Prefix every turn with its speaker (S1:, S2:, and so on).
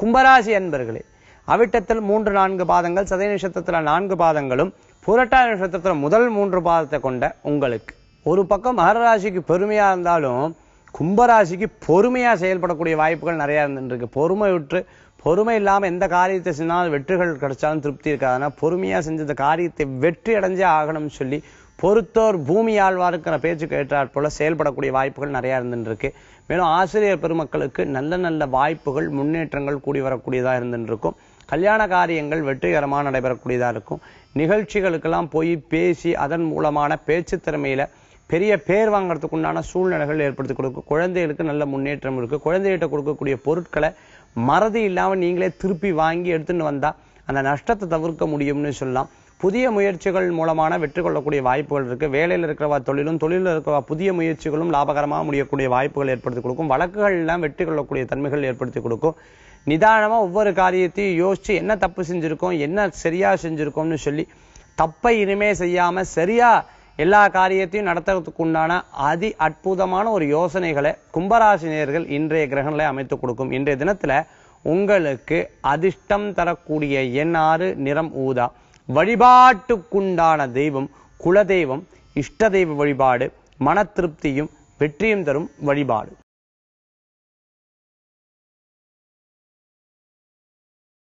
S1: கும்பராசி அன்பர்களே அவிட்டத்தில் மூன்று நான்கு பாதங்கள் சதய நட்சத்திரத்துல நான்கு பாதங்களும் புரட்டாதி நட்சத்திரத்துல முதல் மூன்று பாதத்தை கொண்ட உங்களுக்கு ஒரு பக்கம் மகர ராசிக்கு பெருமையா இருந்தாலும் கும்பராசிக்கு பொறுமையா செயல்படக்கூடிய வாய்ப்புகள் நிறைய இருந்துருக்கு பொறுமை விட்டு பொறுமை இல்லாம எந்த காரியத்தை செஞ்சாலும் வெற்றிகள் கிடைச்சாலும் திருப்தி இருக்காது ஆனா பொறுமையா செஞ்ச இந்த காரியத்தை வெற்றி அடைஞ்சே ஆகணும்னு சொல்லி பொறுத்தோர் பூமி ஆழ்வாருக்கிற பேச்சு கேட்டாற் போல செயல்படக்கூடிய வாய்ப்புகள் நிறைய இருந்துருக்கு மேலும் ஆசிரியர் பெருமக்களுக்கு நல்ல நல்ல வாய்ப்புகள் முன்னேற்றங்கள் கூடி வரக்கூடியதா இருந்துருக்கும் கல்யாண காரியங்கள் வெற்றிகரமா நடைபெறக்கூடியதா இருக்கும் நிகழ்ச்சிகளுக்கெல்லாம் போய் பேசி அதன் மூலமான பேச்சு திறமையில பெரிய பேர் வாங்குறதுக்கு உண்டான சூழ்நிலைகள் ஏற்படுத்தி கொடுக்கும் குழந்தைகளுக்கு நல்ல முன்னேற்றம் இருக்கு குழந்தைகிட்ட கொடுக்கக்கூடிய பொருட்களை மறதி இல்லாம நீங்களே திருப்பி வாங்கி எடுத்துன்னு வந்தா அந்த நஷ்டத்தை தவிர்க்க முடியும்னு சொல்லலாம் புதிய முயற்சிகள் மூலமான வெற்றி கொள்ளக்கூடிய வாய்ப்புகள் இருக்கு வேலையில் இருக்கிறவா தொழிலும் தொழிலில் இருக்கிறவா புதிய முயற்சிகளும் லாபகரமாக முடியக்கூடிய வாய்ப்புகள் ஏற்படுத்தி கொடுக்கும் வழக்குகள் எல்லாம் வெற்றி கொள்ளக்கூடிய தன்மைகள் ஏற்படுத்தி கொடுக்கும் நிதானமா ஒவ்வொரு காரியத்தையும் யோசிச்சு என்ன தப்பு செஞ்சிருக்கோம் என்ன சரியா செஞ்சிருக்கோம்னு சொல்லி தப்பை இனிமே செய்யாம சரியா எல்லா காரியத்தையும் நடத்துறதுக்கு உண்டான அதி அற்புதமான ஒரு யோசனைகளை கும்பராசினியர்கள் இன்றைய கிரகங்களை அமைத்து கொடுக்கும் இன்றைய தினத்துல உங்களுக்கு அதிர்ஷ்டம் தரக்கூடிய எண்ணாறு நிறம் ஊதா வழிபாட்டுக்குண்டான தெய்வம் குலதெய்வம் இஷ்ட தெய்வ வழிபாடு மன திருப்தியும் வெற்றியும் தரும் வழிபாடு